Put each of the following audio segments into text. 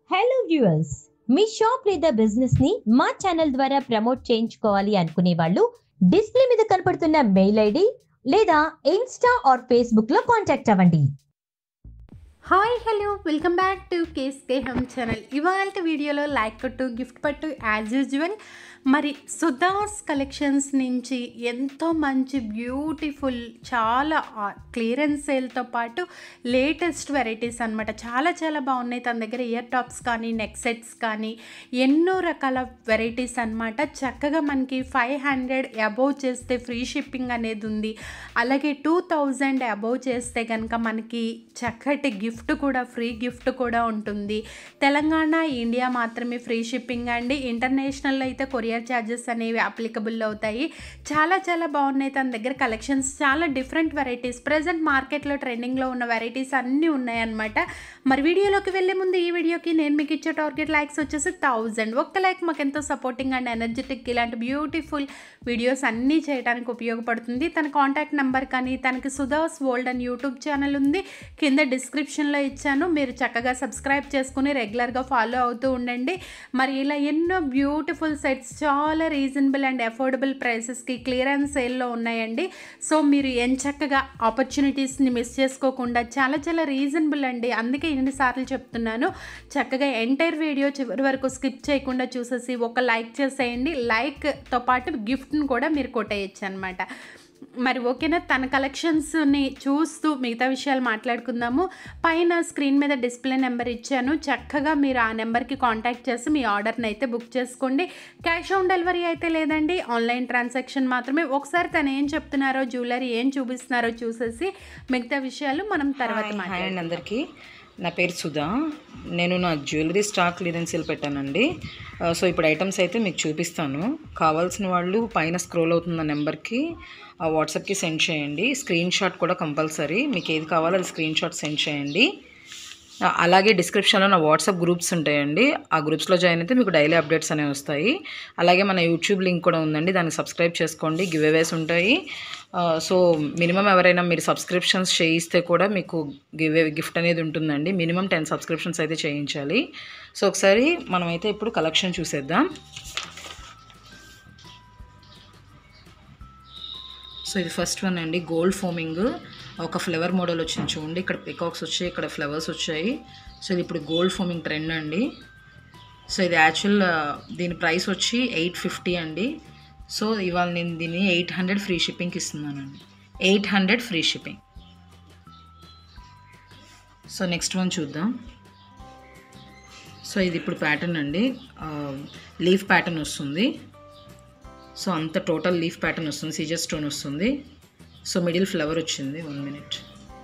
Hello viewers మీ shop లేదా business ని మా ఛానల్ ద్వారా ప్రమోట్ చేయించుకోవాలి అనుకునే వాళ్ళు డిస్ప్లే మీద కనపడుతున్న మెయిల్ ఐడి లేదా ఇన్స్టా ఆర్ ఫేస్బుక్ లో కాంటాక్ట్ అవ్వండి hi hello welcome back to కేస్కే హమ్ ఛానల్ ఇవాళ వీడియోలో లైక్ కొట్టు గిఫ్ట్ పట్టు యాజ్ యూజువల్ మరి సుధాస్ కలెక్షన్స్ నుంచి ఎంతో మంచి బ్యూటిఫుల్ చాలా క్లియరెన్స్ సేల్తో పాటు లేటెస్ట్ వెరైటీస్ అనమాట చాలా చాలా బాగున్నాయి తన దగ్గర ఇయర్ టాప్స్ కానీ నెక్ సెట్స్ కానీ ఎన్నో రకాల వెరైటీస్ అనమాట చక్కగా మనకి ఫైవ్ హండ్రెడ్ అబోవ్ చేస్తే ఫ్రీ షిప్పింగ్ అనేది ఉంది అలాగే టూ థౌజండ్ అబోవ్ చేస్తే కనుక మనకి చక్కటి గిఫ్ట్ కూడా ఫ్రీ గిఫ్ట్ కూడా ఉంటుంది తెలంగాణ ఇండియా మాత్రమే ఫ్రీ షిప్పింగ్ అండి ఇంటర్నేషనల్ అయితే కొరియర్ ఛార్జెస్ అనేవి అప్లికబుల్ అవుతాయి చాలా చాలా బాగున్నాయి తన దగ్గర కలెక్షన్స్ చాలా డిఫరెంట్ వెరైటీస్ ప్రజెంట్ మార్కెట్లో ట్రెండింగ్లో ఉన్న వెరైటీస్ అన్నీ ఉన్నాయన్నమాట మరి వీడియోలోకి వెళ్ళే ముందు ఈ వీడియోకి నేను మీకు ఇచ్చే టార్గెట్ లైక్స్ వచ్చేసి థౌజండ్ ఒక్క లైక్ మాకు ఎంతో సపోర్టింగ్ అండ్ ఎనర్జెటిక్ ఇలాంటి బ్యూటిఫుల్ వీడియోస్ అన్నీ చేయడానికి ఉపయోగపడుతుంది తన కాంటాక్ట్ నెంబర్ కానీ తనకి సుధాస్ వరల్డ్ అని యూట్యూబ్ ఛానల్ ఉంది కింద డిస్క్రిప్షన్లో ఇచ్చాను మీరు చక్కగా సబ్స్క్రైబ్ చేసుకుని రెగ్యులర్గా ఫాలో అవుతూ ఉండండి మరి ఇలా ఎన్నో బ్యూటిఫుల్ సెట్స్ చాలా రీజనబుల్ అండ్ అఫోర్డబుల్ ప్రైసెస్కి క్లియరెన్స్ సేల్లో ఉన్నాయండి సో మీరు ఎంచక్కగా ఆపర్చునిటీస్ని మిస్ చేసుకోకుండా చాలా చాలా రీజనబుల్ అండి అందుకే ఎన్నిసార్లు చెప్తున్నాను చక్కగా ఎంటైర్ వీడియో చివరి వరకు స్కిప్ చేయకుండా చూసేసి ఒక లైక్ చేసేయండి లైక్తో పాటు గిఫ్ట్ని కూడా మీరు కొట్టేయచ్చు అనమాట మరి ఓకేనా తన కలెక్షన్స్ని చూస్తూ మిగతా విషయాలు మాట్లాడుకుందాము పైన స్క్రీన్ మీద డిస్ప్లే నెంబర్ ఇచ్చాను చక్కగా మీరు ఆ నెంబర్కి కాంటాక్ట్ చేసి మీ ఆర్డర్ని అయితే బుక్ చేసుకోండి క్యాష్ ఆన్ డెలివరీ అయితే లేదండి ఆన్లైన్ ట్రాన్సాక్షన్ మాత్రమే ఒకసారి తను ఏం చెప్తున్నారో జ్యువెలరీ ఏం చూపిస్తున్నారో చూసేసి మిగతా విషయాలు మనం తర్వాత హాయ్ హాయ్ మాట్లాడుకుందాం అండి అందరికీ నా పేరు సుధా నేను నా జ్యువెలరీ స్టాక్ క్లియరెన్సీలు పెట్టానండి ఆ, సో ఇప్పుడు ఐటమ్స్ అయితే మీకు చూపిస్తాను కావాల్సిన వాళ్ళు పైన స్క్రోల్ అవుతున్న నెంబర్కి ఆ వాట్సాప్కి సెండ్ చేయండి స్క్రీన్ షాట్ కూడా కంపల్సరీ మీకు ఏది కావాలో అది స్క్రీన్ షాట్ సెండ్ చేయండి ఆ, అలాగే డిస్క్రిప్షన్లో నా వాట్సాప్ గ్రూప్స్ ఉంటాయండి ఆ గ్రూప్స్లో జాయిన్ అయితే మీకు డైలీ అప్డేట్స్ అనేవి వస్తాయి అలాగే మన యూట్యూబ్ లింక్ కూడా ఉందండి దాన్ని సబ్స్క్రైబ్ చేసుకోండి గివ్ అవేస్ ఉంటాయి ఆ, సో మినిమం ఎవరైనా మీరు సబ్స్క్రిప్షన్స్ చేయిస్తే కూడా మీకు గివ్ గిఫ్ట్ అనేది ఉంటుందండి మినిమం టెన్ సబ్స్క్రిప్షన్స్ అయితే చేయించాలి సో ఒకసారి మనమైతే ఇప్పుడు కలెక్షన్ చూసేద్దాం సో ఇది ఫస్ట్ వన్ అండి గోల్డ్ ఫోమింగ్ ఒక ఫ్లవర్ మోడల్ వచ్చింది చూడండి ఇక్కడ పికాక్స్ వచ్చాయి ఇక్కడ ఫ్లవర్స్ వచ్చాయి సో ఇది ఇప్పుడు గోల్డ్ ఫోమింగ్ ట్రెండ్ అండి సో ఇది యాక్చువల్ దీని ప్రైస్ వచ్చి ఎయిట్ ఫిఫ్టీ అండి సో ఇవాళ నేను దీన్ని ఎయిట్ హండ్రెడ్ ఫ్రీ షిప్పింగ్కి ఇస్తున్నానండి eight hundred free shipping so next one చూద్దాం సో ఇది ఇప్పుడు ప్యాటర్న్ అండి లీఫ్ ప్యాటర్న్ వస్తుంది సో అంత టోటల్ లీఫ్ ప్యాటర్న్ వస్తుంది సీజర్ స్టోన్ వస్తుంది సో మిడిల్ ఫ్లవర్ వచ్చింది వన్ మినిట్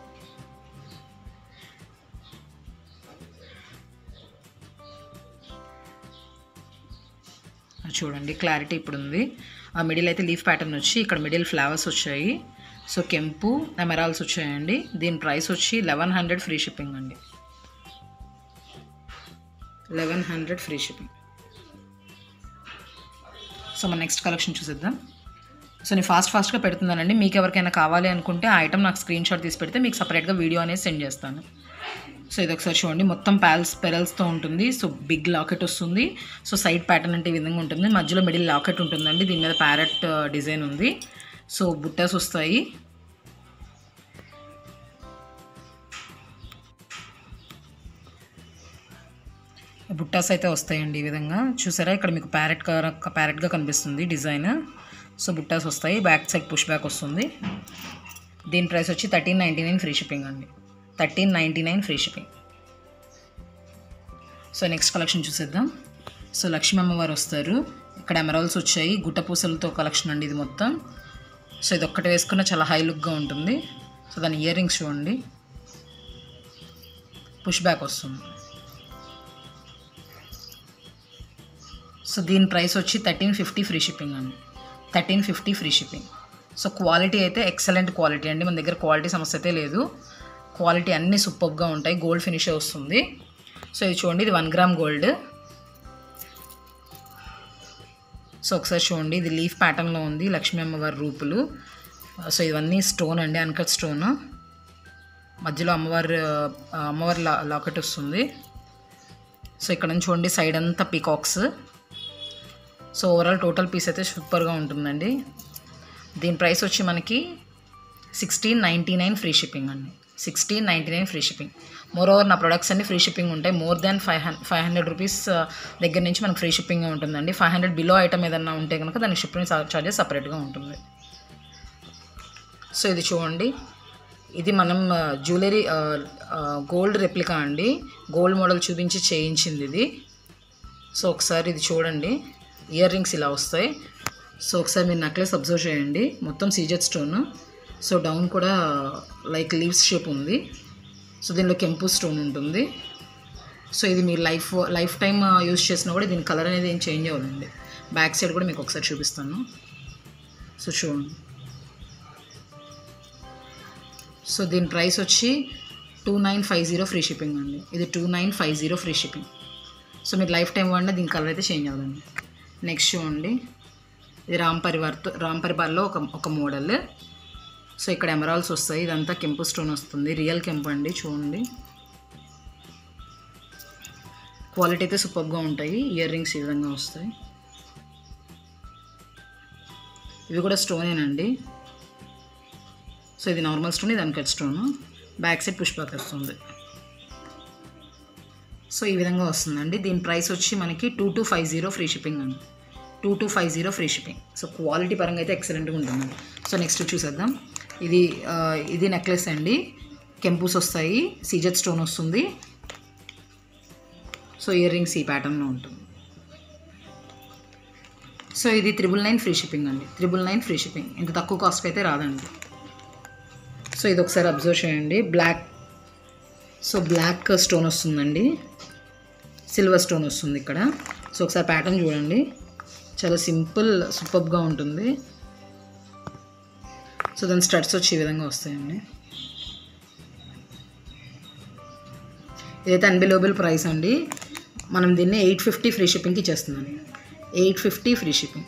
చూడండి క్లారిటీ ఇప్పుడు ఉంది ఆ మిడిల్ అయితే లీఫ్ ప్యాటర్న్ వచ్చి ఇక్కడ మిడిల్ ఫ్లవర్స్ వచ్చాయి సో కెంపు ఎమరాల్స్ వచ్చాయండి దీని ప్రైస్ వచ్చి లెవెన్ హండ్రెడ్ ఫ్రీ షిప్పింగ్ అండి eleven hundred free shipping so మన నెక్స్ట్ కలెక్షన్ చూసేద్దాం సో నేను ఫాస్ట్ ఫాస్ట్గా పెడుతున్నానండి మీకు ఎవరికైనా కావాలి అనుకుంటే ఆ ఐటమ్ నాకు స్క్రీన్ షాట్ తీసి పెడితే మీకు సపరేట్గా వీడియో అనేది సెండ్ చేస్తాను సో ఇది ఒకసారి చూడండి మొత్తం ప్యాల్స్ పెరల్స్తో ఉంటుంది సో బిగ్ లాకెట్ వస్తుంది సో సైడ్ ప్యాటర్న్ అంటే ఈ విధంగా ఉంటుంది మధ్యలో మిడిల్ లాకెట్ ఉంటుందండి దీని మీద ప్యారెట్ డిజైన్ ఉంది సో బుట్టాస్ వస్తాయి బుట్టాస్ అయితే వస్తాయండి ఈ విధంగా చూసారా ఇక్కడ మీకు ప్యారెట్ ప్యారెట్గా కనిపిస్తుంది డిజైన్ సో బుట్టాస్ వస్తాయి బ్యాక్ సైడ్ పుష్ బ్యాక్ వస్తుంది దీని ప్రైస్ వచ్చి thirteen ninety nine free shipping అండి thirteen ninety nine free shipping so next collection చూసేద్దాం సో లక్ష్మీ అమ్మవారు వస్తారు ఇక్కడ ఎమరాల్స్ వచ్చాయి గుట్టపూసలతో కలెక్షన్ అండి ఇది మొత్తం సో ఇది ఒక్కటి వేసుకున్న చాలా హై లుక్గా ఉంటుంది సో దాని ఇయర్ రింగ్స్ చూడండి పుష్ బ్యాక్ వస్తుంది సో దీని ప్రైస్ వచ్చి థర్టీన్ ఫిఫ్టీ ఫ్రీ షిప్పింగ్ అండి thirteen fifty free shipping so quality అయితే ఎక్సలెంట్ క్వాలిటీ అండి మన దగ్గర క్వాలిటీ సమస్య అయితే లేదు క్వాలిటీ అన్నీ సూపర్గా ఉంటాయి గోల్డ్ ఫినిష్ వస్తుంది సో ఇది చూడండి ఇది వన్ గ్రామ్ గోల్డ్ సో ఒకసారి చూడండి ఇది లీఫ్ ప్యాటర్న్లో ఉంది లక్ష్మీ అమ్మవారి రూపులు సో ఇవన్నీ స్టోన్ అండి అన్కట్ స్టోన్ మధ్యలో అమ్మవారి ఆ, అమ్మవారి లా లాకెట్ వస్తుంది సో ఇక్కడ నుంచి చూడండి సైడ్ అంతా peacocks so overall total piece అయితే సూపర్గా ఉంటుందండి దీని ప్రైస్ వచ్చి మనకి sixteen ninety nine free shipping అండి sixteen ninety nine free shipping moreover నా ప్రొడక్ట్స్ అన్ని ఫ్రీ షిప్పింగ్ ఉంటాయి more than five hundred five hundred rupees దగ్గర నుంచి మనకు ఫ్రీ షిప్పింగ్ ఉంటుందండి ఫైవ్ హండ్రెడ్ బిలో ఐటమ్ ఏదన్నా ఉంటే కనుక దానికి షిప్పింగ్ చార్జెస్ సపరేట్గా ఉంటుంది సో ఇది చూడండి ఇది మనం జ్యువెలరీ గోల్డ్ రెప్లికా అండి గోల్డ్ మోడల్ చూపించి చేయించింది ఇది సో ఒకసారి ఇది చూడండి ఇయర్ రింగ్స్ ఇలా వస్తాయి సో ఒకసారి మీరు నెక్లెస్ అబ్జర్వ్ చేయండి మొత్తం సీజెడ్ స్టోన్ సో డౌన్ కూడా లైక్ లీవ్స్ షేప్ ఉంది సో దీనిలో కెంపు స్టోన్ ఉంటుంది సో ఇది మీరు లైఫ్ లైఫ్ టైం యూస్ చేసినా కూడా దీని కలర్ అనేది ఏం చేంజ్ అవ్వదండి బ్యాక్ సైడ్ కూడా మీకు ఒకసారి చూపిస్తాను సో చూడండి సో దీని ప్రైస్ వచ్చి two nine five zero free shipping అండి ఇది two nine five zero free shipping so మీరు లైఫ్ టైం వాడినా దీని కలర్ అయితే చేంజ్ అవ్వదండి నెక్స్ట్ చూడండి ఇది రామ్ పరివార్తో రామ్ పరివార్లో ఒక ఒక మోడల్ సో ఇక్కడ ఎమరాల్స్ వస్తాయి ఇదంతా కెంపు స్టోన్ వస్తుంది రియల్ కెంపు అండి చూడండి క్వాలిటీ అయితే సూపర్గా ఉంటాయి ఇయర్ రింగ్స్ ఈ విధంగా వస్తాయి ఇవి కూడా స్టోనేనండి సో ఇది నార్మల్ స్టోన్ ఇది uncut stone back side push back వస్తుంది సో ఈ విధంగా వస్తుందండి దీని ప్రైస్ వచ్చి మనకి two two five zero free shipping అండి two two five zero free shipping so quality పరంగా అయితే ఎక్సలెంట్గా ఉంటుందండి సో నెక్స్ట్ చూసేద్దాం ఇది ఆ, ఇది నెక్లెస్ అండి కెంపూస్ వస్తాయి సీజెడ్ స్టోన్ వస్తుంది సో ఇయర్ రింగ్స్ ఈ ప్యాటర్న్లో ఉంటుంది సో ఇది త్రిబుల్ నైన్ ఫ్రీ షిప్పింగ్ అండి త్రిబుల్ నైన్ ఫ్రీ షిప్పింగ్ ఇంత తక్కువ కాస్ట్కి అయితే రాదండి సో ఇది ఒకసారి అబ్జర్వ్ చేయండి బ్లాక్ సో బ్లాక్ స్టోన్ వస్తుందండి సిల్వర్ స్టోన్ వస్తుంది ఇక్కడ సో ఒకసారి ప్యాటర్న్ చూడండి చాలా సింపుల్ సూపర్గా ఉంటుంది సో దాని స్టడ్స్ వచ్చి ఈ విధంగా వస్తాయండి ఇదైతే అన్బిలోబుల్ ప్రైస్ అండి మనం దీన్ని ఎయిట్ ఫిఫ్టీ ఫ్రీ షిప్పింగ్కి ఇచ్చేస్తున్నాను eight fifty free shipping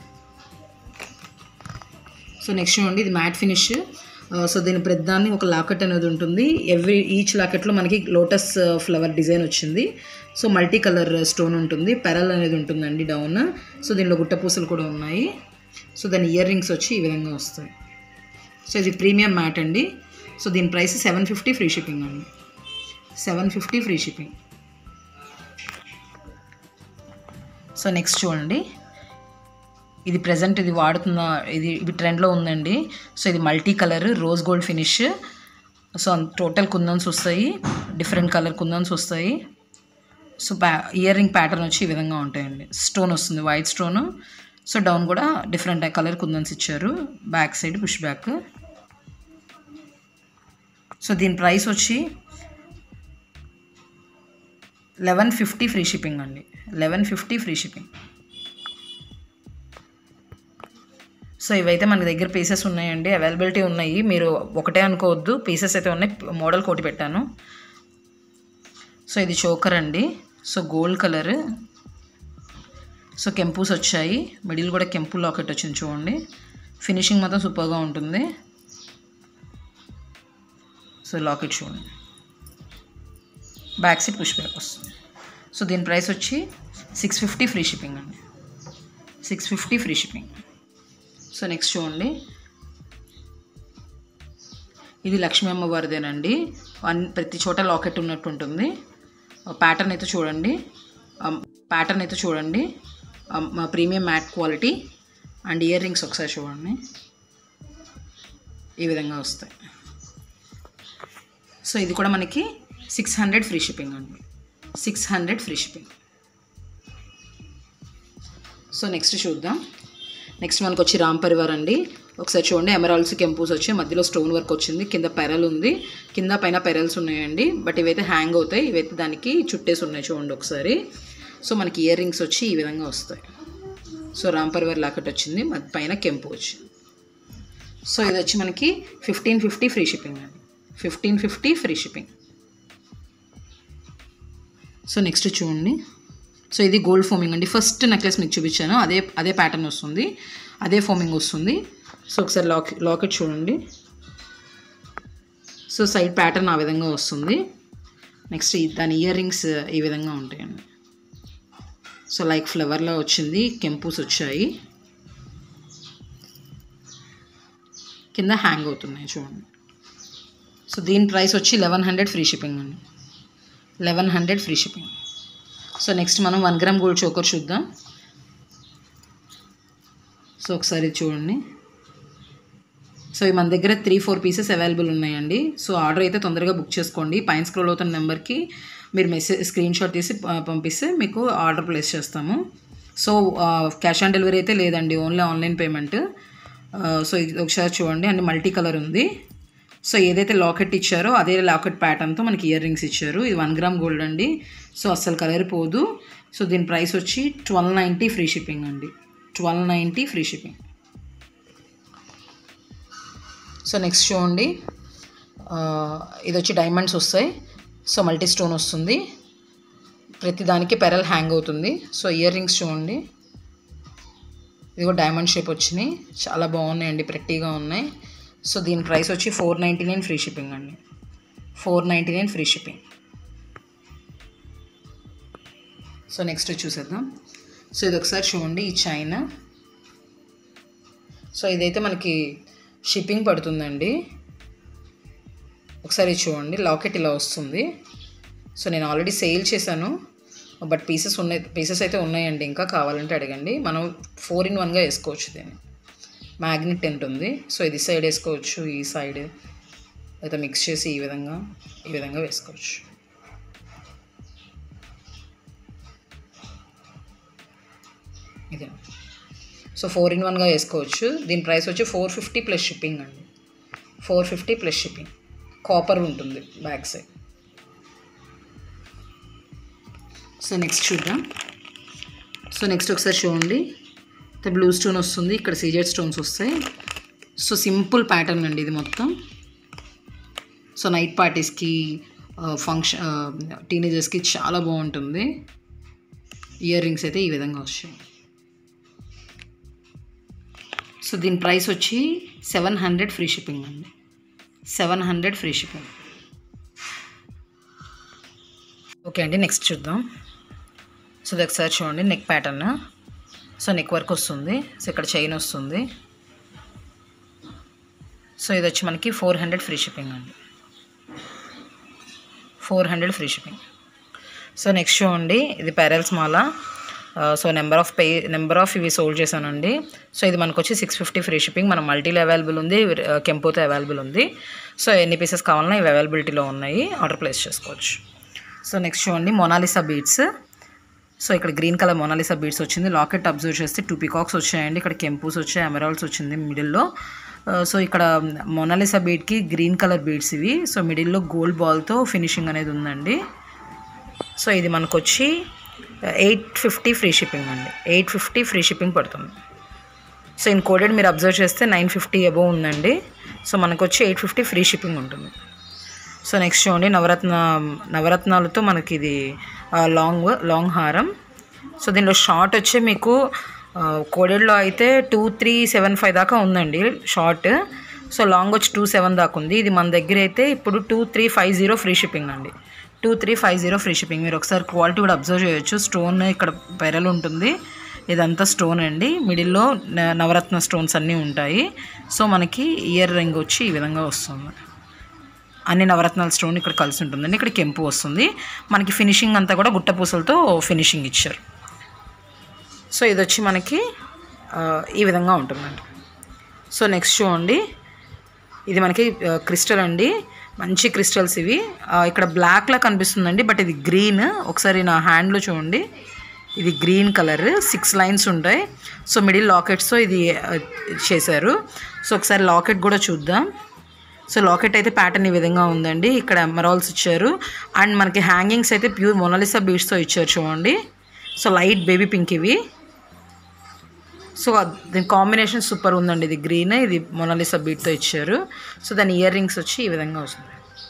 so next చూడండి ఇది మ్యాట్ ఫినిష్ సో దీని ప్రతిదాన్ని ఒక లాకెట్ అనేది ఉంటుంది ఎవ్రీ ఈచ్ లాకెట్లో మనకి లోటస్ ఫ్లవర్ డిజైన్ వచ్చింది సో మల్టీ కలర్ స్టోన్ ఉంటుంది పెరల్ అనేది ఉంటుందండి డౌన్ సో దీనిలో గుట్ట పూసలు కూడా ఉన్నాయి సో దాని ఇయర్ రింగ్స్ వచ్చి ఈ విధంగా వస్తాయి సో ఇది ప్రీమియం మ్యాట్ అండి సో దీని price seven fifty free shipping అండి seven fifty free shipping so next చూడండి ఇది ప్రజెంట్ ఇది వాడుతున్న ఇది ఇది ట్రెండ్లో ఉందండి సో ఇది multi colour rose gold finish so total kundans వస్తాయి డిఫరెంట్ కలర్ కుందన్స్ వస్తాయి సో ప్యా ఇయర్ రింగ్ ప్యాటర్న్ వచ్చి ఈ విధంగా ఉంటాయండి స్టోన్ వస్తుంది వైట్ స్టోన్ సో డౌన్ కూడా డిఫరెంట్ కలర్ కుందన్స్ ఇచ్చారు back side push back so దీని ప్రైస్ వచ్చి లెవెన్ ఫిఫ్టీ ఫ్రీ షిప్పింగ్ అండి eleven fifty free shipping so ఇవైతే మన దగ్గర పీసెస్ ఉన్నాయండి అవైలబిలిటీ ఉన్నాయి మీరు ఒకటే అనుకోవద్దు పీసెస్ అయితే ఉన్నాయి మోడల్ కోటి పెట్టాను సో ఇది చోకర్ అండి సో గోల్డ్ కలర్ సో కెంపూస్ వచ్చాయి మిడిల్ కూడా కెంపు లాకెట్ వచ్చింది చూడండి ఫినిషింగ్ మాత్రం సూపర్గా ఉంటుంది సో లాకెట్ చూడండి బ్యాక్ సైడ్ పుష్ బ్యాక్ వస్తుంది సో దీని ప్రైస్ వచ్చి సిక్స్ ఫిఫ్టీ ఫ్రీ షిప్పింగ్ అండి six fifty free shipping so next చూడండి ఇది లక్ష్మీ అమ్మవారిదేనండి వన్ ప్రతి చోట లాకెట్ ఉన్నట్టు ఉంటుంది ప్యాటర్న్ అయితే చూడండి ప్యాటర్న్ అయితే చూడండి మా premium matte quality and ear rings ఒకసారి చూడండి ఈ విధంగా వస్తాయి సో ఇది కూడా మనకి సిక్స్ హండ్రెడ్ ఫ్రీ షిప్పింగ్ అండి six hundred free shipping so next చూద్దాం నెక్స్ట్ మనకు వచ్చి రామ్ పరివార్ అండి ఒకసారి చూడండి ఎమరాల్స్ కెంపూస్ వచ్చి మధ్యలో స్టోన్ వర్క్ వచ్చింది కింద పెరల్ ఉంది కింద పైన పెరల్స్ ఉన్నాయండి బట్ ఇవైతే హ్యాంగ్ అవుతాయి ఇవైతే దానికి చుట్టేసి ఉన్నాయి చూడండి ఒకసారి సో మనకి ఇయర్ రింగ్స్ వచ్చి ఈ విధంగా వస్తాయి సో రామ్ పరివార్ లాకెట్ వచ్చింది మధ్య పైన కెంపు వచ్చింది సో ఇది వచ్చి మనకి ఫిఫ్టీన్ ఫిఫ్టీ ఫ్రీ షిప్పింగ్ అండి fifteen fifty free shipping so next చూడండి సో ఇది గోల్డ్ ఫోమింగ్ అండి ఫస్ట్ నెక్లెస్ మీకు చూపించాను అదే అదే ప్యాటర్న్ వస్తుంది అదే ఫోమింగ్ వస్తుంది సో ఒకసారి లాక్ లాకెట్ చూడండి సో సైడ్ ప్యాటర్న్ ఆ విధంగా వస్తుంది నెక్స్ట్ ఈ- దాని ఇయర్ రింగ్స్ ఈ విధంగా ఉంటాయండి సో లైక్ ఫ్లవర్లో వచ్చింది కెంపూస్ వచ్చాయి కింద హ్యాంగ్ అవుతున్నాయి చూడండి సో దీని ప్రైస్ వచ్చి లెవెన్ హండ్రెడ్ ఫ్రీ షిప్పింగ్ అండి eleven hundred free shipping so next మనం వన్ గ్రామ్ గోల్డ్ చోకర్ చూద్దాం సో ఒకసారి ఇది చూడండి సో ఈ మన దగ్గర త్రీ ఫోర్ పీసెస్ అవైలబుల్ ఉన్నాయండి సో ఆర్డర్ అయితే తొందరగా బుక్ చేసుకోండి పైన స్క్రోల్ అవుతున్న నెంబర్కి మీరు మెసేజ్ స్క్రీన్ షాట్ తీసి ప- పంపిస్తే మీకు ఆర్డర్ ప్లేస్ చేస్తాము సో క్యాష్ ఆన్ డెలివరీ అయితే లేదండి ఓన్లీ ఆన్లైన్ పేమెంట్ సో ఇది ఒకసారి చూడండి అండ్ మల్టీ కలర్ ఉంది సో ఏదైతే లాకెట్ ఇచ్చారో అదే లాకెట్ ప్యాటర్న్తో మనకి ఇయర్ రింగ్స్ ఇచ్చారు ఇది వన్ గ్రామ్ గోల్డ్ అండి సో అస్సలు కలర్ పోదు సో దీని ప్రైస్ వచ్చి ట్వెల్వ్ నైంటీ ఫ్రీ షిప్పింగ్ అండి twelve ninety free shipping so next చూడండి ఆ, ఇది వచ్చి డైమండ్స్ వస్తాయి సో మల్టీ స్టోన్ వస్తుంది ప్రతి దానికి పెరల్ హ్యాంగ్ అవుతుంది సో ఇయర్ రింగ్స్ చూడండి ఇది కూడా డైమండ్ షేప్ వచ్చినాయి చాలా బాగున్నాయండి ప్రెట్టీగా ఉన్నాయి సో దీని ప్రైస్ వచ్చి four ninety nine free shipping అండి four ninety nine free shipping so next చూసేద్దాం సో ఇది ఒకసారి చూడండి ఈ చైనా సో ఇదైతే మనకి షిప్పింగ్ పడుతుందండి ఒకసారి ఇది చూడండి లాకెట్ ఇలా వస్తుంది సో నేను ఆల్రెడీ సేల్ చేశాను బట్ పీసెస్ ఉన్నాయి పీసెస్ అయితే ఉన్నాయండి ఇంకా కావాలంటే అడగండి మనం ఫోర్ ఇన్ వన్గా వేసుకోవచ్చు దీన్ని మ్యాగ్నెట్ టెంట్ ఉంది సో ఇది సైడ్ వేసుకోవచ్చు ఈ సైడ్ అయితే మిక్స్ చేసి ఈ విధంగా ఈ విధంగా వేసుకోవచ్చు ఇదే సో ఫోర్ ఇన్ వన్గా వేసుకోవచ్చు దీని ప్రైస్ వచ్చి ఫోర్ ఫిఫ్టీ ప్లస్ షిప్పింగ్ అండి four fifty plus shipping copper ఉంటుంది బ్యాక్ సైడ్ సో నెక్స్ట్ చూద్దాం సో నెక్స్ట్ ఒకసారి చూడండి బ్లూ స్టోన్ వస్తుంది ఇక్కడ సీజెడ్ స్టోన్స్ వస్తాయి సో సింపుల్ ప్యాటర్న్ అండి ఇది మొత్తం సో నైట్ పార్టీస్కి ఫంక్షన్ టీనేజర్స్కి చాలా బాగుంటుంది ఇయర్ రింగ్స్ అయితే ఈ విధంగా వచ్చాయి సో దీని ప్రైస్ వచ్చి సెవెన్ హండ్రెడ్ ఫ్రీ షిప్పింగ్ అండి seven hundred free shipping okay అండి నెక్స్ట్ చూద్దాం సో ఇది ఒకసారి చూడండి neck pattern so neck work వస్తుంది సో ఇక్కడ చైన్ వస్తుంది సో ఇది వచ్చి మనకి ఫోర్ హండ్రెడ్ ఫ్రీ షిప్పింగ్ అండి four hundred free shipping so next చూడండి ఇది పెరల్స్ మాల సో నెంబర్ ఆఫ్ పే నెంబర్ ఆఫ్ ఇవి సోల్డ్ చేశానండి సో ఇది మనకు వచ్చి సిక్స్ ఫిఫ్టీ ఫ్రీ షిప్పింగ్ మన మల్టీలో అవైలబుల్ ఉంది కెంపోతో అవైలబుల్ ఉంది సో ఎన్ని పీసెస్ కావాలన్నా ఇవి అవైలబిలిటీలో ఉన్నాయి ఆర్డర్ ప్లేస్ చేసుకోవచ్చు సో నెక్స్ట్ చూడండి మొనాలిసా బీట్స్ సో ఇక్కడ గ్రీన్ కలర్ మొనాలిసా బీడ్స్ వచ్చింది లాకెట్ అబ్జర్వ్ చేస్తే టూ పికాక్స్ వచ్చాయండి ఇక్కడ కెంపూస్ వచ్చాయి ఎమరాల్డ్స్ వచ్చింది మిడిల్లో సో ఇక్కడ మొనాలిసా బీడ్కి గ్రీన్ కలర్ బీడ్స్ ఇవి సో మిడిల్లో గోల్డ్ బాల్తో ఫినిషింగ్ అనేది ఉందండి సో ఇది మనకు వచ్చి ఎయిట్ ఫిఫ్టీ ఫ్రీ షిప్పింగ్ అండి ఎయిట్ ఫిఫ్టీ ఫ్రీ షిప్పింగ్ పడుతుంది సో ఇన్ కోడెడ్ మీరు అబ్జర్వ్ చేస్తే నైన్ ఫిఫ్టీ అబోవ్ ఉందండి సో మనకు వచ్చి ఎయిట్ ఫిఫ్టీ ఫ్రీ షిప్పింగ్ ఉంటుంది సో నెక్స్ట్ చూడండి నవరత్న నవరత్నాలతో మనకి ఇది ఆ, లాంగ్ లాంగ్ హారం సో దీనిలో షార్ట్ వచ్చి మీకు కోడెడ్లో అయితే టూ త్రీ సెవెన్ ఫైవ్ దాకా ఉందండి షార్ట్ సో లాంగ్ వచ్చి టూ సెవెన్ దాకా ఉంది ఇది మన దగ్గర అయితే ఇప్పుడు two three five zero free shipping అండి two three five zero free shipping మీరు ఒకసారి క్వాలిటీ కూడా అబ్జర్వ్ చేయొచ్చు స్టోన్ ఇక్కడ పెరల్ ఉంటుంది ఇదంతా స్టోన్ అండి మిడిల్లో న- నవరత్న స్టోన్స్ అన్నీ ఉంటాయి సో మనకి ఇయర్ రింగ్ వచ్చి ఈ విధంగా వస్తుంది అన్ని నవరత్నాల స్టోన్ ఇక్కడ కలిసి ఉంటుందండి ఇక్కడ కెంపు వస్తుంది మనకి ఫినిషింగ్ అంతా కూడా గుట్ట పూసలతో ఫినిషింగ్ ఇచ్చారు సో ఇది వచ్చి మనకి ఆ, ఈ విధంగా ఉంటుందండి సో నెక్స్ట్ చూడండి ఇది మనకి క్రిస్టల్ అండి మంచి క్రిస్టల్స్ ఇవి ఆ, ఇక్కడ బ్లాక్లా కనిపిస్తుందండి బట్ ఇది గ్రీన్ ఒకసారి నా హ్యాండ్లో చూడండి ఇది గ్రీన్ కలర్ సిక్స్ లైన్స్ ఉంటాయి సో మిడిల్ లాకెట్స్తో ఇది ఆ, చేశారు సో ఒకసారి లాకెట్ కూడా చూద్దాం సో లాకెట్ అయితే ప్యాటర్న్ ఈ విధంగా ఉందండి ఇక్కడ ఎమరాల్స్ ఇచ్చారు అండ్ మనకి హ్యాంగింగ్స్ అయితే ప్యూర్ మొనాలిసా బీడ్స్తో ఇచ్చారు చూడండి సో లైట్ బేబీ పింక్ ఇవి సో అద్- దీని కాంబినేషన్ సూపర్ ఉందండి ఇది గ్రీన్ ఇది మొనాలిసా బీట్తో ఇచ్చారు సో దాని ఇయర్ రింగ్స్ వచ్చి ఈ విధంగా వస్తుంది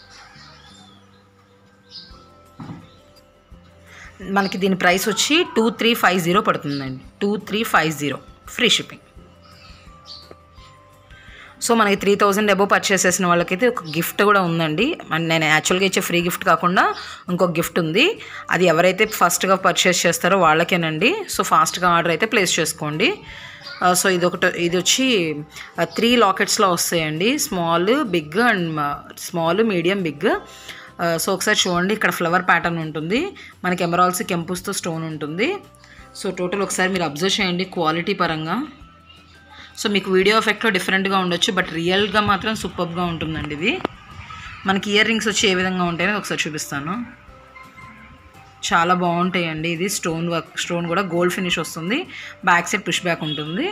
మనకి దీని ప్రైస్ వచ్చి టూ త్రీ ఫైవ్ జీరో పడుతుందండి two three five zero free shipping so మనకి త్రీ థౌజండ్ అబోవ్ పర్చేస్ చేసిన వాళ్ళకైతే ఒక గిఫ్ట్ కూడా ఉందండి అండ్ నేను యాక్చువల్గా ఇచ్చే ఫ్రీ గిఫ్ట్ కాకుండా ఇంకొక గిఫ్ట్ ఉంది అది ఎవరైతే ఫస్ట్గా పర్చేస్ చేస్తారో వాళ్ళకేనండి సో ఫాస్ట్గా ఆర్డర్ అయితే ప్లేస్ చేసుకోండి ఆ, సో ఇది ఒకటి ఇది వచ్చి త్రీ లాకెట్స్లో వస్తాయండి small big and small medium big so ఒకసారి చూడండి ఇక్కడ ఫ్లవర్ ప్యాటర్న్ ఉంటుంది మనకి ఎమరాల్స్ కెంపుస్తో స్టోన్ ఉంటుంది సో టోటల్ ఒకసారి మీరు అబ్జర్వ్ చేయండి క్వాలిటీ పరంగా సో మీకు వీడియో ఎఫెక్ట్లో డిఫరెంట్గా ఉండొచ్చు బట్ రియల్గా మాత్రం సూపర్గా ఉంటుందండి ఇది మనకి ఇయర్ రింగ్స్ వచ్చి ఏ విధంగా ఉంటాయో ఒకసారి చూపిస్తాను చాలా బాగుంటాయండి ఇది స్టోన్ వర్క్ స్టోన్ కూడా గోల్డ్ ఫినిష్ వస్తుంది బ్యాక్ సైడ్ పుష్ బ్యాక్ ఉంటుంది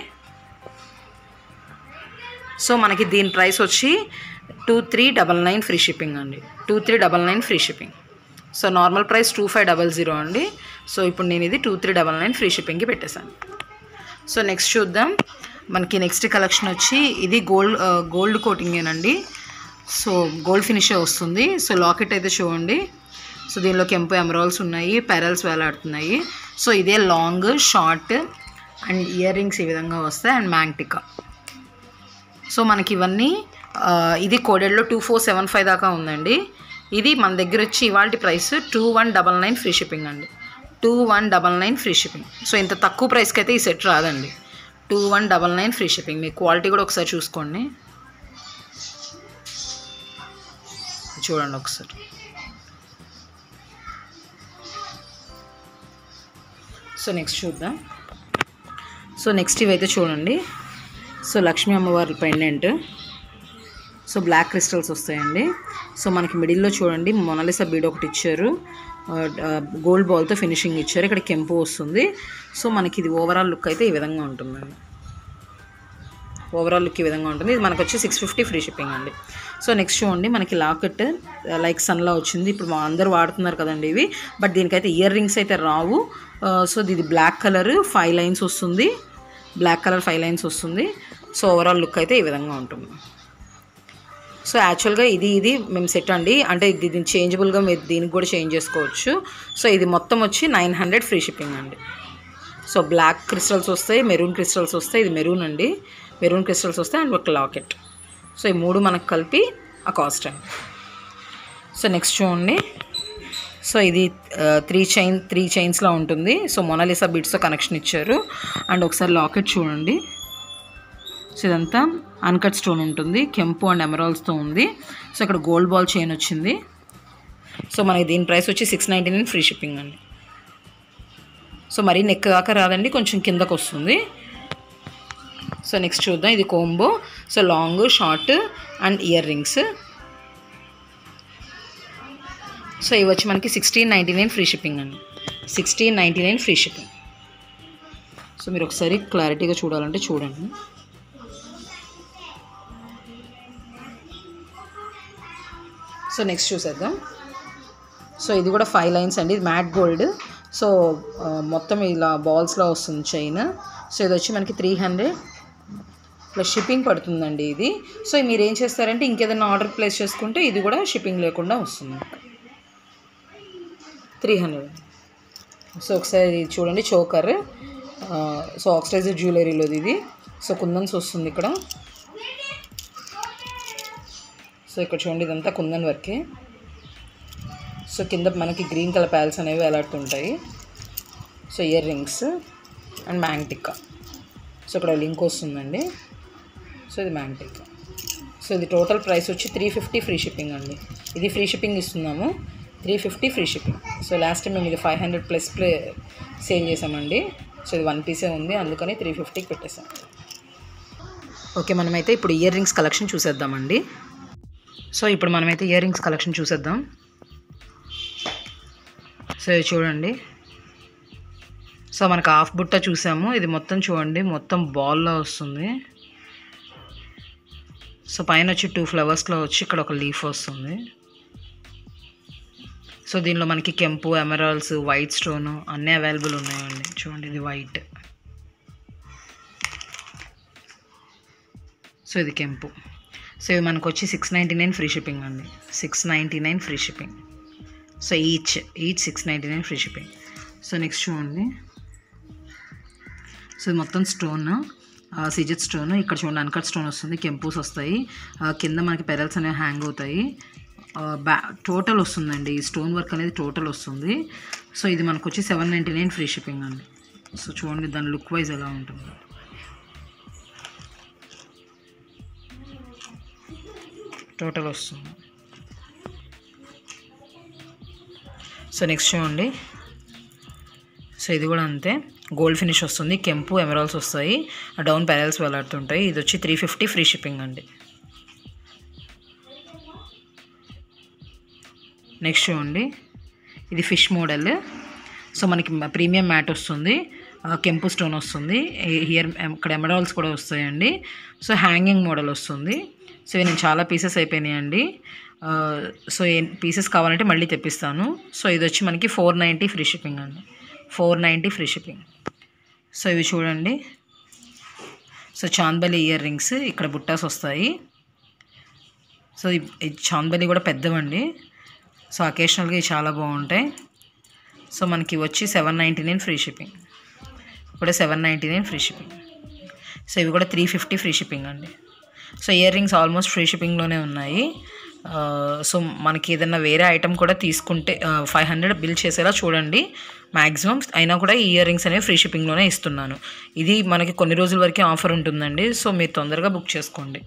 సో మనకి దీని ప్రైస్ వచ్చి two three double nine free shipping అండి two three double nine free shipping so normal price two five double zero అండి సో ఇప్పుడు నేను ఇది two three double nine free షిప్పింగ్కి పెట్టేశాను సో నెక్స్ట్ చూద్దాం మనకి నెక్స్ట్ కలెక్షన్ వచ్చి ఇది గోల్డ్ గోల్డ్ కోటింగేనండి సో గోల్డ్ ఫినిషే వస్తుంది సో లాకెట్ అయితే చూడండి సో దీనిలో కెంపు ఎమరాల్స్ ఉన్నాయి పెరల్స్ వేలాడుతున్నాయి సో ఇదే long short and ear rings ఈ విధంగా వస్తాయి అండ్ మ్యాంగ్టికా సో మనకి ఇవన్నీ ఆ, ఇది కోడెడ్లో టూ ఫోర్ సెవెన్ ఫైవ్ దాకా ఉందండి ఇది మన దగ్గర వచ్చి ఇవాళ price two one double nine free shipping అండి two one double nine free shipping so ఇంత తక్కువ ప్రైస్కి అయితే ఈ సెట్ రాదండి two one double nine free shipping మీ క్వాలిటీ కూడా ఒకసారి చూసుకోండి చూడండి ఒకసారి సో నెక్స్ట్ చూద్దాం సో నెక్స్ట్ ఇవైతే చూడండి సో లక్ష్మీ అమ్మవారి పెండెంట్ సో బ్లాక్ క్రిస్టల్స్ వస్తాయండి సో మనకి మిడిల్లో చూడండి మొనాలిసా బీడ్ ఒకటి ఇచ్చారు గోల్డ్ బాల్తో ఫినిషింగ్ ఇచ్చారు ఇక్కడ కెంపు వస్తుంది సో మనకి ఇది ఓవరాల్ లుక్ అయితే ఈ విధంగా ఉంటుందండి ఓవరాల్ లుక్ ఈ విధంగా ఉంటుంది ఇది మనకు వచ్చి సిక్స్ ఫిఫ్టీ ఫ్రీ షిప్పింగ్ అండి సో నెక్స్ట్ చూడండి మనకి లాకెట్ లైక్ సన్లా వచ్చింది ఇప్పుడు మా అందరూ వాడుతున్నారు కదండి ఇవి బట్ దీనికైతే ఇయర్ రింగ్స్ అయితే రావు సో ఇది బ్లాక్ కలర్ ఫైవ్ లైన్స్ వస్తుంది బ్లాక్ కలర్ ఫైవ్ లైన్స్ వస్తుంది సో ఓవరాల్ లుక్ అయితే ఈ విధంగా ఉంటుంది సో యాక్చువల్గా ఇది ఇది మేము సెట్ అండి అంటే ఇది ఇది చేంజబుల్గా మీరు దీనికి కూడా చేంజ్ చేసుకోవచ్చు సో ఇది మొత్తం వచ్చి నైన్ హండ్రెడ్ ఫ్రీ షిప్పింగ్ అండి సో బ్లాక్ క్రిస్టల్స్ వస్తాయి మెరూన్ క్రిస్టల్స్ వస్తాయి ఇది మెరూన్ అండి మెరూన్ క్రిస్టల్స్ వస్తాయి అండ్ ఒక లాకెట్ సో ఈ మూడు మనకు కలిపి ఆ కాస్ట్ అండి సో నెక్స్ట్ చూడండి సో ఇది త్రీ చైన్ త్రీ చైన్స్లో ఉంటుంది సో మొనాలిసా బిడ్స్తో కనెక్షన్ ఇచ్చారు అండ్ ఒకసారి లాకెట్ చూడండి సో ఇదంతా అన్కట్ స్టోన్ ఉంటుంది కెంపు అండ్ ఎమరాల్స్తో ఉంది సో ఇక్కడ గోల్డ్ బాల్ చైన్ వచ్చింది సో మనకి దీని ప్రైస్ వచ్చి six ninety nine free shipping అండి సో మరీ నెక్ దాకా రాదండి కొంచెం కిందకు వస్తుంది సో నెక్స్ట్ చూద్దాం ఇది combo so long short and ear rings so ఇవి వచ్చి మనకి sixteen ninety nine free shipping అండి sixteen ninety nine free shipping so మీరు ఒకసారి క్లారిటీగా చూడాలంటే చూడండి సో నెక్స్ట్ చూసేద్దాం సో ఇది కూడా ఫైవ్ లైన్స్ అండి ఇది మ్యాట్ గోల్డ్ సో ఆ, మొత్తం ఇలా బాల్స్లో వస్తుంది చైన్ సో ఇది వచ్చి మనకి త్రీ హండ్రెడ్ ప్లస్ షిప్పింగ్ పడుతుందండి ఇది సో మీరు ఏం చేస్తారంటే ఇంకేదైనా ఆర్డర్ ప్లేస్ చేసుకుంటే ఇది కూడా షిప్పింగ్ లేకుండా వస్తుంది త్రీ హండ్రెడ్ సో ఒకసారి ఇది చూడండి చోకర్ సో ఆక్సిడైజర్ జ్యువెలరీలోది ఇది సో కుందన్స్ వస్తుంది ఇక్కడ సో ఇక్కడ చూడండి ఇదంతా కుందన్ వర్కే సో కింద మనకి గ్రీన్ కలర్ ప్యాల్స్ అనేవి వేలాడుతుంటాయి so ear rings and maang tikka so ఇక్కడ లింక్ వస్తుందండి సో ఇది మ్యాంగ్టిక్కా సో ఇది టోటల్ ప్రైస్ వచ్చి త్రీ ఫిఫ్టీ ఫ్రీ షిప్పింగ్ అండి ఇది ఫ్రీ షిప్పింగ్ ఇస్తున్నాము three fifty free shipping so last time మేము ఇది ఫైవ్ హండ్రెడ్ ప్లస్ ప్లే సేల్ చేసామండి సో ఇది వన్ పీసే ఉంది అందుకని త్రీ ఫిఫ్టీకి పెట్టేసాం ఓకే మనమైతే ఇప్పుడు ఇయర్ రింగ్స్ కలెక్షన్ చూసేద్దామండి సో ఇప్పుడు మనమైతే ఇయర్ రింగ్స్ కలెక్షన్ చూసేద్దాం సో ఇది చూడండి సో మనకు హాఫ్ బుట్ట చూసాము ఇది మొత్తం చూడండి మొత్తం బాల్లో వస్తుంది సో పైన వచ్చి టూ ఫ్లవర్స్లో వచ్చి ఇక్కడ ఒక లీఫ్ వస్తుంది సో దీనిలో మనకి కెంపు ఎమరాల్స్ వైట్ స్టోన్ అన్నీ అవైలబుల్ ఉన్నాయండి చూడండి ఇది వైట్ సో ఇది కెంపు సో ఇవి మనకు వచ్చి six ninety nine free shipping అండి six ninety nine free shipping so each each six ninety nine free shipping so next చూడండి సో ఇది మొత్తం స్టోన్ సిజెట్ స్టోన్ ఇక్కడ చూడండి అన్కట్ స్టోన్ వస్తుంది కెంపూస్ వస్తాయి ఆ, కింద మనకి పెరల్స్ అనేవి హ్యాంగ్ అవుతాయి ఆ, బ్యా టోటల్ వస్తుందండి ఈ స్టోన్ వర్క్ అనేది టోటల్ వస్తుంది సో ఇది మనకు వచ్చి seven ninety nine free shipping అండి సో చూడండి దాని లుక్ వైజ్ ఎలా ఉంటుంది టోటల్ వస్తుంది సో నెక్స్ట్ చూడండి సో ఇది కూడా అంతే గోల్డ్ ఫినిష్ వస్తుంది కెంపు ఎమరాల్స్ వస్తాయి డౌన్ ప్యారల్స్ వేలాడుతుంటాయి ఇది వచ్చి త్రీ ఫిఫ్టీ ఫ్రీ షిప్పింగ్ అండి నెక్స్ట్ చూడండి ఇది ఫిష్ మోడల్ సో మనకి ప్రీమియం మ్యాట్ వస్తుంది ఆ, కెంపు స్టోన్ వస్తుంది హియర్ ఇక్కడ ఎమరాల్స్ కూడా వస్తాయండి సో హ్యాంగింగ్ మోడల్ వస్తుంది సో ఇవి నేను చాలా పీసెస్ అయిపోయినాయండి ఆ, సో ఏ పీసెస్ కావాలంటే మళ్ళీ తెప్పిస్తాను సో ఇది వచ్చి మనకి ఫోర్ నైంటీ ఫ్రీ షిప్పింగ్ అండి four ninety free shipping so ఇవి చూడండి సో చాందబలి ఇయర్ రింగ్స్ ఇక్కడ బుట్టాస్ వస్తాయి సో ఈ ఈ చాందబలి కూడా పెద్దవండి సో అకేషనల్గా ఇవి చాలా బాగుంటాయి సో మనకి వచ్చి seven ninety nine free shipping కూడా seven ninety nine free shipping so ఇవి కూడా త్రీ ఫిఫ్టీ ఫ్రీ షిప్పింగ్ అండి so ear rings almost free షిప్పింగ్లోనే ఉన్నాయి ఆ, సో మనకి ఏదైనా వేరే ఐటమ్ కూడా తీసుకుంటే ఫైవ్ హండ్రెడ్ బిల్ చేసేలా చూడండి మ్యాక్సిమం అయినా కూడా ఈ ఇయర్ రింగ్స్ అనేవి ఫ్రీ షిప్పింగ్లోనే ఇస్తున్నాను ఇది మనకి కొన్ని రోజుల వరకే ఆఫర్ ఉంటుందండి సో మీరు తొందరగా బుక్ చేసుకోండి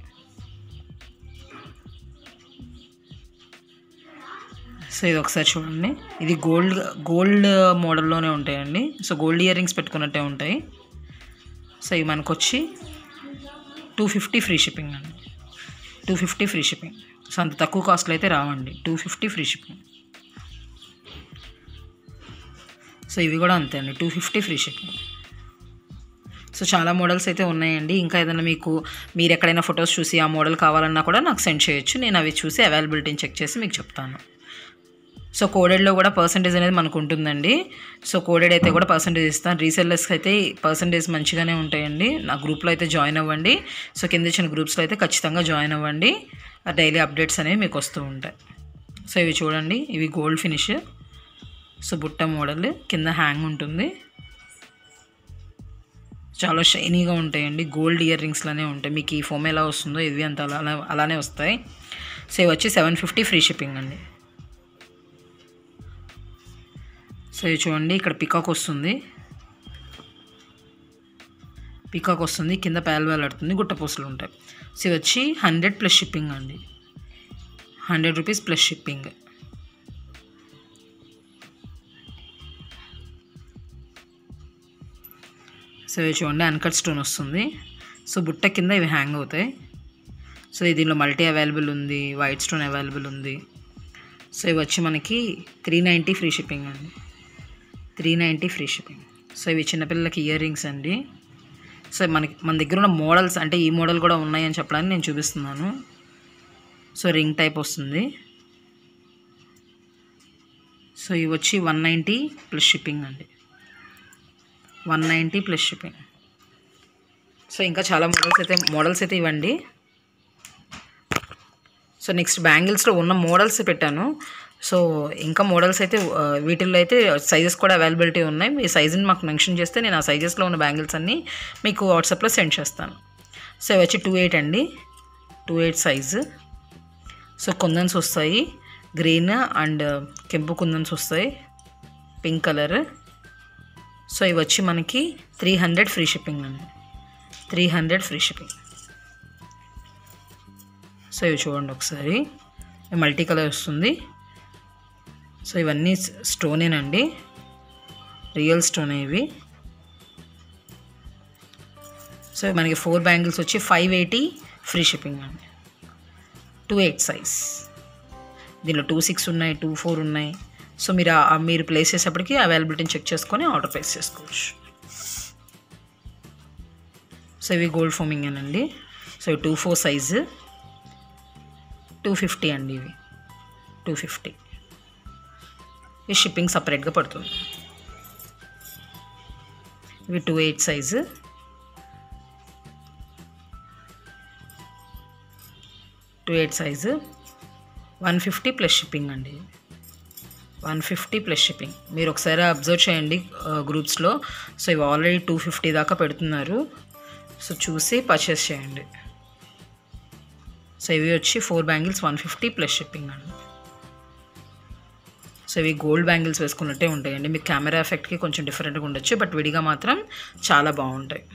సో ఇది ఒకసారి చూడండి ఇది గోల్డ్ గోల్డ్ మోడల్లోనే ఉంటాయండి సో గోల్డ్ ఇయర్ రింగ్స్ పెట్టుకున్నట్టే ఉంటాయి సో ఇవి మనకు వచ్చి టూ ఫిఫ్టీ ఫ్రీ షిప్పింగ్ అండి two fifty free shipping so అంత తక్కువ కాస్ట్లో అయితే రావండి two fifty free shipping so ఇవి కూడా అంతే అండి two fifty free shipping so చాలా మోడల్స్ అయితే ఉన్నాయండి ఇంకా ఏదైనా మీకు మీరు ఎక్కడైనా ఫొటోస్ చూసి ఆ మోడల్ కావాలన్నా కూడా నాకు సెండ్ చేయొచ్చు నేను అవి చూసి అవైలబిలిటీని చెక్ చేసి మీకు చెప్తాను సో కోడెడ్లో కూడా పర్సంటేజ్ అనేది మనకు ఉంటుందండి సో కోడెడ్ అయితే కూడా పర్సంటేజ్ ఇస్తాను రీసెల్లర్స్కి అయితే పర్సంటేజ్ మంచిగానే ఉంటాయండి నా గ్రూప్లో అయితే జాయిన్ అవ్వండి సో కింద ఇచ్చిన గ్రూప్స్లో అయితే ఖచ్చితంగా జాయిన్ అవ్వండి డైలీ అప్డేట్స్ అనేవి మీకు వస్తూ ఉంటాయి సో ఇవి చూడండి ఇవి గోల్డ్ ఫినిష్ సో బుట్ట మోడల్ కింద హ్యాంగ్ ఉంటుంది చాలా షైనీగా ఉంటాయండి గోల్డ్ ఇయర్ రింగ్స్లోనే ఉంటాయి మీకు ఈ ఫోమ్ ఎలా వస్తుందో ఇవి అంత అలా అలానే వస్తాయి సో ఇవి వచ్చి సెవెన్ ఫిఫ్టీ ఫ్రీ షిప్పింగ్ అండి సో ఇది చూడండి ఇక్కడ పికాక్ వస్తుంది పికాక్ వస్తుంది కింద పేల వేలాడుతుంది గుట్టపూసలు ఉంటాయి సో ఇది వచ్చి హండ్రెడ్ ప్లస్ షిప్పింగ్ అండి hundred rupees plus shipping so ఇది చూడండి అన్కట్ స్టోన్ వస్తుంది సో బుట్ట కింద ఇవి హ్యాంగ్ అవుతాయి సో ఇది దీనిలో మల్టీ అవైలబుల్ ఉంది వైట్ స్టోన్ అవైలబుల్ ఉంది సో ఇవి వచ్చి మనకి త్రీ నైంటీ ఫ్రీ షిప్పింగ్ అండి three ninety free shipping so ఇవి చిన్నపిల్లలకి ఇయర్ రింగ్స్ అండి సో మనకి మన దగ్గర ఉన్న మోడల్స్ అంటే ఈ మోడల్ కూడా ఉన్నాయని చెప్పడానికి నేను చూపిస్తున్నాను సో రింగ్ టైప్ వస్తుంది సో ఇవి వచ్చి వన్ నైంటీ ప్లస్ షిప్పింగ్ అండి one ninety plus shipping so ఇంకా చాలా మోడల్స్ అయితే మోడల్స్ అయితే ఇవ్వండి సో నెక్స్ట్ బ్యాంగిల్స్లో ఉన్న మోడల్స్ పెట్టాను సో ఇంకా మోడల్స్ అయితే ఆ, వీటిల్లో అయితే సైజెస్ కూడా అవైలబిలిటీ ఉన్నాయి మీ సైజుని మాకు మెన్షన్ చేస్తే నేను ఆ సైజెస్లో ఉన్న బ్యాంగిల్స్ అన్నీ మీకు వాట్సాప్లో సెండ్ చేస్తాను సో ఇవి వచ్చి టూ ఎయిట్ అండి two eight size so kundans వస్తాయి గ్రీన్ అండ్ కెంపు కుందన్స్ వస్తాయి పింక్ కలర్ సో ఇవి వచ్చి మనకి త్రీ హండ్రెడ్ ఫ్రీ షిప్పింగ్ అండి three hundred free shipping so ఇవి చూడండి ఒకసారి ఇవి మల్టీ కలర్ వస్తుంది సో ఇవన్నీ స్టోనేనండి రియల్ స్టోన్ ఇవి సో మనకి ఫోర్ బ్యాంగిల్స్ వచ్చి ఫైవ్ ఎయిటీ ఫ్రీ షిప్పింగ్ అండి టూ ఎయిట్ సైజ్ దీనిలో టూ సిక్స్ ఉన్నాయి టూ ఫోర్ ఉన్నాయి సో మీరు ఆ- ఆ మీరు ప్లేస్ చేసేప్పటికి అవైలబిలిటీని చెక్ చేసుకొని ఆర్డర్ ప్లేస్ చేసుకోవచ్చు సో ఇవి గోల్డ్ ఫోమింగ్ అండి సో ఇవి two four size two fifty అండి ఇవి టూ ఫిఫ్టీ ఈ షిప్పింగ్ సపరేట్గా పడుతుంది ఇవి two eight size two eight size one fifty plus shipping అండి వన్ ఫిఫ్టీ ప్లస్ షిప్పింగ్ మీరు ఒకసారి అబ్జర్వ్ చేయండి గ్రూప్స్లో సో ఇవి ఆల్రెడీ టూ ఫిఫ్టీ దాకా పెడుతున్నారు సో చూసి పర్చేస్ చేయండి సో ఇవి వచ్చి four bangles one fifty plus shipping అండి సో ఇవి గోల్డ్ బ్యాంగిల్స్ వేసుకున్నట్టే ఉంటాయండి మీకు కెమెరా ఎఫెక్ట్కి కొంచెం డిఫరెంట్గా ఉండొచ్చు బట్ విడిగా మాత్రం చాలా బాగుంటాయి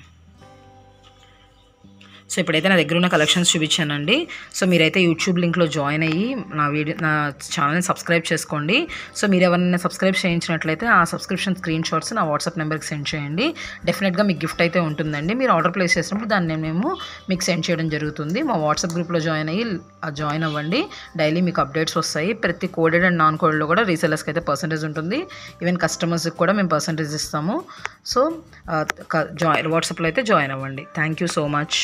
సో ఇప్పుడైతే నా దగ్గర ఉన్న కలెక్షన్స్ చూపించానండి సో మీరైతే యూట్యూబ్ లింక్లో జాయిన్ అయ్యి నా వీడియో నా ఛానల్ని సబ్స్క్రైబ్ చేసుకోండి సో మీరు ఎవరైనా సబ్స్క్రైబ్ చేయించినట్లయితే ఆ సబ్స్క్రిప్షన్ స్క్రీన్ షాట్స్ నా వాట్సాప్ నెంబర్కి సెండ్ చేయండి డెఫినెట్గా మీకు గిఫ్ట్ అయితే ఉంటుందండి మీరు ఆర్డర్ ప్లేస్ చేసినప్పుడు దాన్ని మేము మీకు సెండ్ చేయడం జరుగుతుంది మా వాట్సాప్ గ్రూప్లో జాయిన్ అయ్యి జాయిన్ అవ్వండి డైలీ మీకు అప్డేట్స్ వస్తాయి ప్రతి కోడెడ్ అండ్ నాన్ కోడెడ్లో కూడా రీసెలర్స్కి అయితే పర్సంటేజ్ ఉంటుంది ఈవెన్ కస్టమర్స్కి కూడా మేము పర్సంటేజ్ ఇస్తాము సో జాయిన్ వాట్సాప్లో అయితే జాయిన్ అవ్వండి థ్యాంక్ యూ సో మచ్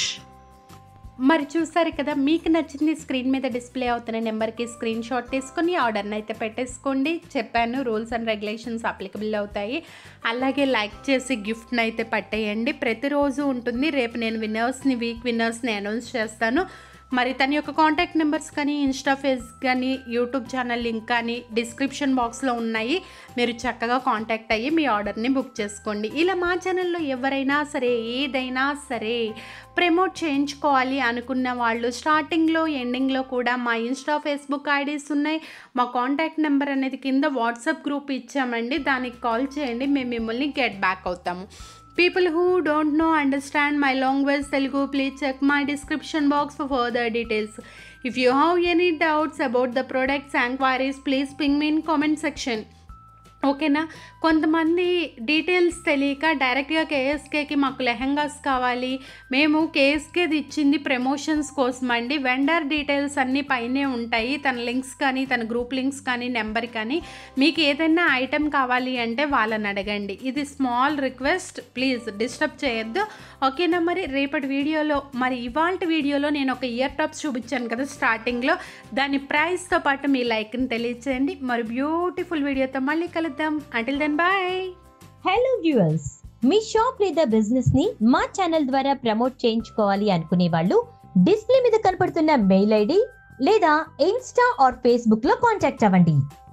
మరి చూసారు కదా మీకు నచ్చింది స్క్రీన్ మీద డిస్ప్లే అవుతున్న నెంబర్కి స్క్రీన్ షాట్ తీసుకొని ఆర్డర్ని అయితే పెట్టేసుకోండి చెప్పాను రూల్స్ అండ్ రెగ్యులేషన్స్ అప్లికబుల్ అవుతాయి అలాగే లైక్ చేసి గిఫ్ట్ని అయితే పట్టేయండి ప్రతిరోజు ఉంటుంది రేపు నేను విన్నర్స్ని వీక్ విన్నర్స్ని అనౌన్స్ చేస్తాను మరి తన యొక్క కాంటాక్ట్ నెంబర్స్ కానీ ఇన్స్టా ఫేస్ కానీ యూట్యూబ్ ఛానల్ లింక్ కానీ డిస్క్రిప్షన్ బాక్స్లో ఉన్నాయి మీరు చక్కగా కాంటాక్ట్ అయ్యి మీ ఆర్డర్ని బుక్ చేసుకోండి ఇలా మా ఛానల్లో ఎవరైనా సరే ఏదైనా సరే ప్రమోట్ చేయించుకోవాలి అనుకున్న వాళ్ళు స్టార్టింగ్లో ఎండింగ్లో కూడా మా ఇన్స్టా ఫేస్బుక్ ఐడీస్ ఉన్నాయి మా కాంటాక్ట్ నెంబర్ అనేది కింద వాట్సాప్ గ్రూప్ ఇచ్చామండి దానికి కాల్ చేయండి మేము మిమ్మల్ని గెట్ బ్యాక్ అవుతాము People who don't know understand my language Telugu, please check my description box for further details. If you have any doubts about the products and queries, please ping me in comment section. ఓకేనా కొంతమంది details తెలియక డైరెక్ట్గా కేఎస్కేకి మాకు లెహంగాస్ కావాలి మేము కేఎస్కేది ఇచ్చింది promotions కోసం అండి వెండర్ డీటెయిల్స్ అన్నీ పైనే ఉంటాయి తన లింక్స్ కానీ తన గ్రూప్ లింక్స్ కానీ నెంబర్ కానీ మీకు ఏదైనా ఐటెం కావాలి అంటే వాళ్ళని అడగండి ఇది స్మాల్ రిక్వెస్ట్ ప్లీజ్ డిస్టర్బ్ చేయొద్దు ఓకేనా మరి రేపటి వీడియోలో మరి ఇవాళ వీడియోలో నేను ఒక ఇయర్ టాప్స్ చూపించాను కదా స్టార్టింగ్లో దాని ప్రైస్తో పాటు మీ లైక్ని తెలియచేయండి మరి బ్యూటిఫుల్ వీడియోతో మళ్ళీ కలుద్దాం until then bye hello viewers మీ షాప్ లేదా బిజినెస్ ని మా ఛానల్ ద్వారా ప్రమోట్ చేయించుకోవాలి అనుకునే వాళ్ళు డిస్ప్లే మీద కనపడుతున్న మెయిల్ ఐడి లేదా ఇన్స్టా ఆర్ ఫేస్బుక్ లో కాంటాక్ట్ అవ్వండి